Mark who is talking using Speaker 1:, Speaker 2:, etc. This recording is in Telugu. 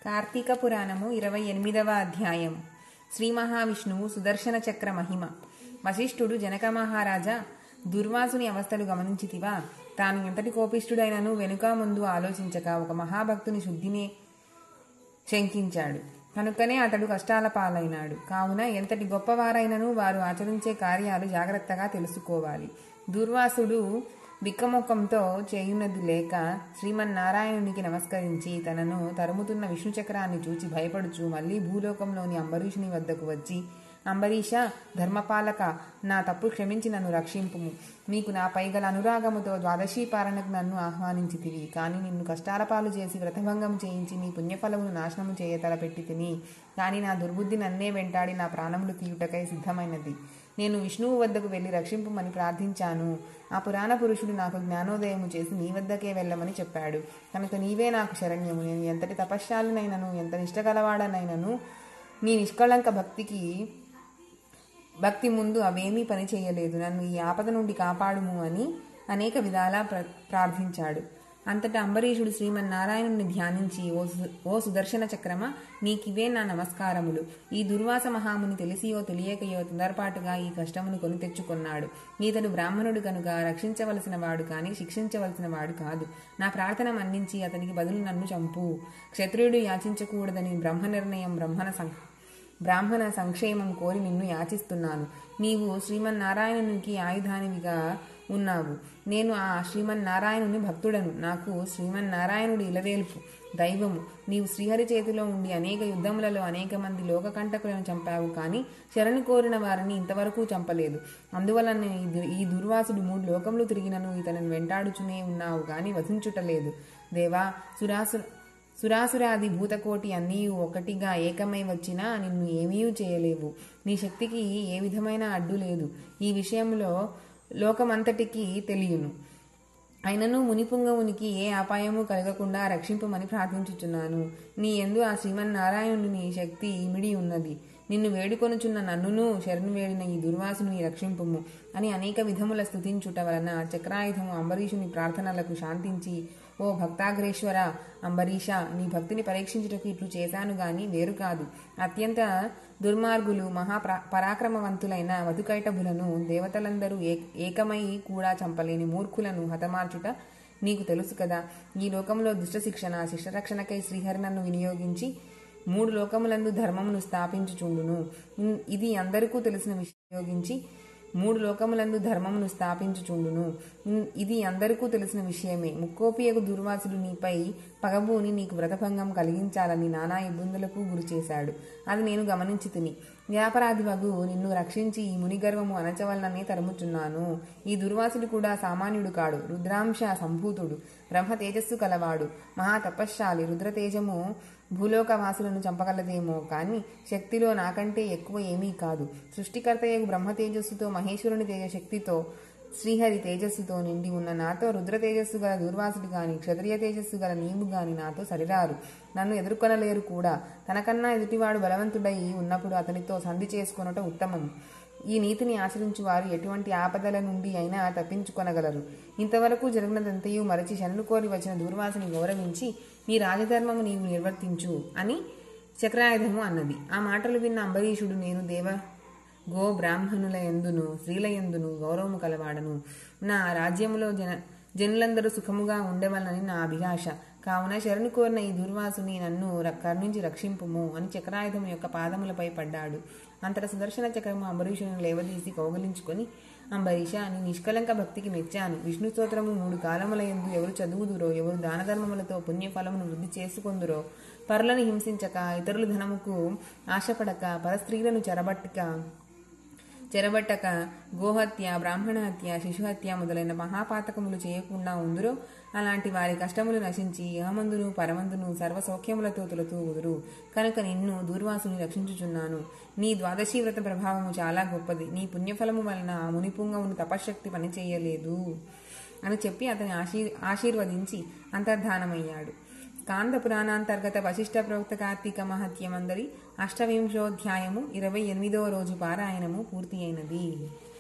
Speaker 1: కార్తీక పురాణము ఇరవై ఎనిమిదవ అధ్యాయం శ్రీ మహావిష్ణువు సుదర్శన చక్ర మహిమ వశిష్ఠుడు జనక మహారాజా దుర్వాసుని అవస్థలు గమనించితివా తాను ఎంతటి కోపిష్ఠుడైనను వెనుక ముందు ఆలోచించక ఒక మహాభక్తుని శుద్ధిని శంకించాడు కనుకనే అతడు కష్టాల పాలైనాడు కావున ఎంతటి గొప్పవారైనను వారు ఆచరించే కార్యాలు జాగ్రత్తగా తెలుసుకోవాలి దుర్వాసుడు బిక్కముఖంతో చేయున్నది లేక శ్రీమన్నారాయణునికి నమస్కరించి తనను తరుముతున్న విష్ణు చక్రాన్ని చూచి భయపడుచు మళ్ళీ భూలోకంలోని అంబరీషుని వద్దకు వచ్చి అంబరీష ధర్మపాలక నా తప్పు క్షమించి నన్ను రక్షింపుము నీకు నాపై గల అనురాగముతో ద్వాదశీ పాలనకు నన్ను ఆహ్వానించితివి కానీ నిన్ను కష్టాల పాలు చేసి వ్రతభంగం చేయించి నీ పుణ్యఫలమును నాశనము చేయ తలపెట్టి తిని కానీ నా దుర్బుద్ధి నన్నే వెంటాడి నా ప్రాణములు తీయుటకై సిద్ధమైనది నేను విష్ణువు వద్దకు వెళ్ళి రక్షింపుమని ప్రార్థించాను ఆ పురాణ పురుషుడు నాకు జ్ఞానోదయము చేసి నీ వద్దకే వెళ్ళమని చెప్పాడు కనుక నీవే నాకు శరణ్యము నేను ఎంతటి తపశ్శాలినైనను ఎంత నిష్టగలవాడనైనను నీ నిష్కళంక భక్తికి భక్తి ముందు అవేమీ పని చేయలేదు నన్ను ఈ ఆపద నుండి కాపాడుము అని అనేక విధాలా ప్ర ప్రార్థించాడు అంతటా అంబరీషుడు శ్రీమన్నారాయణుని ధ్యానించి ఓ సు- ఓ సుదర్శన చక్రమ నీకివే నా నమస్కారములు ఈ దుర్వాస మహాముని తెలిసియో తెలియకయో తొందరపాటుగా ఈ కష్టమును కొని తెచ్చుకొన్నాడు ఈతడు బ్రాహ్మణుడు కనుక రక్షించవలసిన వాడు కానీ శిక్షించవలసిన వాడు కాదు నా ప్రార్థన మన్నించి అతనికి బదులు నన్ను చంపు క్షత్రియుడు యాచించకూడదని బ్రహ్మ నిర్ణయం బ్రహ్మణ సం బ్రాహ్మణ సంక్షేమం కోరి నిన్ను యాచిస్తున్నాను నీవు శ్రీమన్నారాయణునికి ఆయుధానివిగా ఉన్నావు నేను ఆ శ్రీమన్నారాయణుని భక్తుడను నాకు శ్రీమన్నారాయణుడి ఇలవేల్పు దైవము నీవు శ్రీహరి చేతిలో ఉండి అనేక యుద్ధములలో అనేక మంది లోకకంటకులను చంపావు కానీ శరణు కోరిన వారిని ఇంతవరకు చంపలేదు అందువలన ఈ దు- ఈ దుర్వాసుడు మూడు లోకములు తిరిగినను ఇతనిని వెంటాడుచునే ఉన్నావు కానీ వధించుటలేదు దేవా సురాసు సురాసురాది భూతకోటి అన్నీ ఒకటిగా ఏకమై వచ్చినా నిన్ను ఏమీ చేయలేవు నీ శక్తికి ఏ విధమైన అడ్డు లేదు ఈ విషయంలో లోకమంతటికి తెలియను అయినను మునిపుంగవునికి ఏ అపాయము కలగకుండా రక్షింపమని ప్రార్థించుచున్నాను నీ ఎందు ఆ శ్రీమన్నారాయణుని శక్తి ఇమిడి ఉన్నది నిన్ను వేడుకొనుచున్న నన్నును శరణు వేడిన ఈ దుర్వాసుని రక్షింపుము అని అనేక విధముల స్తుతించుట వలన చక్రాయుధము అంబరీషుని ప్రార్థనలకు శాంతించి ఓ భక్తాగ్రేశ్వర అంబరీష నీ భక్తిని పరీక్షించుటకు ఇట్లు చేశాను గాని వేరు కాదు అత్యంత దుర్మార్గులు మహా ప్ర- పరాక్రమవంతులైన వధుకైటభులను దేవతలందరూ ఏ ఏకమై కూడా చంపలేని మూర్ఖులను హతమార్చుట నీకు తెలుసు కదా ఈ లోకంలో దుష్ట శిక్షణ శిష్టరక్షణకై శ్రీహరి నన్ను వినియోగించి మూడు లోకములందు ధర్మమును స్థాపించుచుండును ఇన్- ఇది అందరికీ తెలిసిన వినియోగించి మూడు లోకములందు ధర్మమును స్థాపించుచుండును ఇన్- ఇది అందరికీ తెలిసిన విషయమే ముక్కోపియకు దుర్వాసుడు నీపై పగబూని నీకు వ్రతభంగం కలిగించాలని నానా ఇబ్బందులకు గురి చేశాడు అది నేను గమనించి తిని వ్యాపరాధివగు నిన్ను రక్షించి ఈ మునిగర్వము అణచవలననే తరుముచున్నాను ఈ దుర్వాసుడు కూడా సామాన్యుడు కాడు రుద్రాంశ సంభూతుడు బ్రహ్మ తేజస్సు కలవాడు మహా తపశ్శాలి రుద్రతేజము భూలోకవాసులను చంపగలదేమో కానీ శక్తిలో నాకంటే ఎక్కువ ఏమీ కాదు సృష్టికర్తయ్యకు బ్రహ్మ తేజస్సుతో మహేశ్వరుని తేజ శక్తితో శ్రీహరి తేజస్సుతో నిండి ఉన్న నాతో రుద్ర తేజస్సు గల దుర్వాసుడు గాని క్షత్రియ తేజస్సు గల నీవు గాని నాతో సరిరారు నన్ను ఎదుర్కొనలేరు కూడా తనకన్నా ఎదుటివాడు బలవంతుడై ఉన్నప్పుడు అతనితో సంధి చేసుకొనుట ఉత్తమము ఈ నీతిని ఆచరించు వారు ఎటువంటి ఆపదల నుండి అయినా తప్పించుకొనగలరు ఇంతవరకు జరిగినదంతయు మరచి శరణు కోరి వచ్చిన దూర్వాసుని గౌరవించి నీ రాజధర్మము నీవు నిర్వర్తించు అని చక్రాయుధము అన్నది ఆ మాటలు విన్న అంబరీషుడు నేను దేవ గో బ్రాహ్మణుల ఎందును స్త్రీల ఎందును గౌరవము కలవాడను నా రాజ్యములో జన జనులందరూ సుఖముగా ఉండవలనని నా అభిలాష కావున శరణు కోరిన ఈ దుర్వాసుని నన్ను ర- కరుణించి రక్షింపుము అని చక్రాయుధం యొక్క పాదములపై పడ్డాడు అంతట సుదర్శన చక్రము అంబరీషుని లేవదీసి కౌగలించుకొని అంబరీష నీ నిష్కలంక భక్తికి మెచ్చాను విష్ణు స్తోత్రము మూడు కాలముల ఎందు ఎవరు చదువుదురో ఎవరు దాన ధర్మములతో పుణ్యఫలమును వృద్ధి చేసుకొందురో పరులను హింసించక ఇతరుల ధనముకు ఆశపడక పరస్త్రీలను చెరబట్టక చెరబట్టక గోహత్య బ్రాహ్మణ హత్య శిశుహత్య మొదలైన మహాపాతకములు చేయకుండా ఉందురో అలాంటి వారి కష్టములు నశించి యహమందును పరమందును సర్వ సౌఖ్యములతో తొలుతూ ఉదురు కనుక నిన్ను దూర్వాసుని రక్షించుచున్నాను నీ ద్వాదశీ వ్రత ప్రభావము చాలా గొప్పది నీ పుణ్యఫలము వలన ఆ మునిపుంగవుని తపశ్శక్తి పనిచేయలేదు అని చెప్పి అతని ఆశీర్ ఆశీర్వదించి అంతర్ధానమయ్యాడు స్కాంద పురాణాంతర్గత వశిష్ఠ ప్రవక్త కార్తీక మహత్యమందరి అష్టవింశోధ్యాయము ఇరవై ఎనిమిదవ రోజు పారాయణము పూర్తి అయినది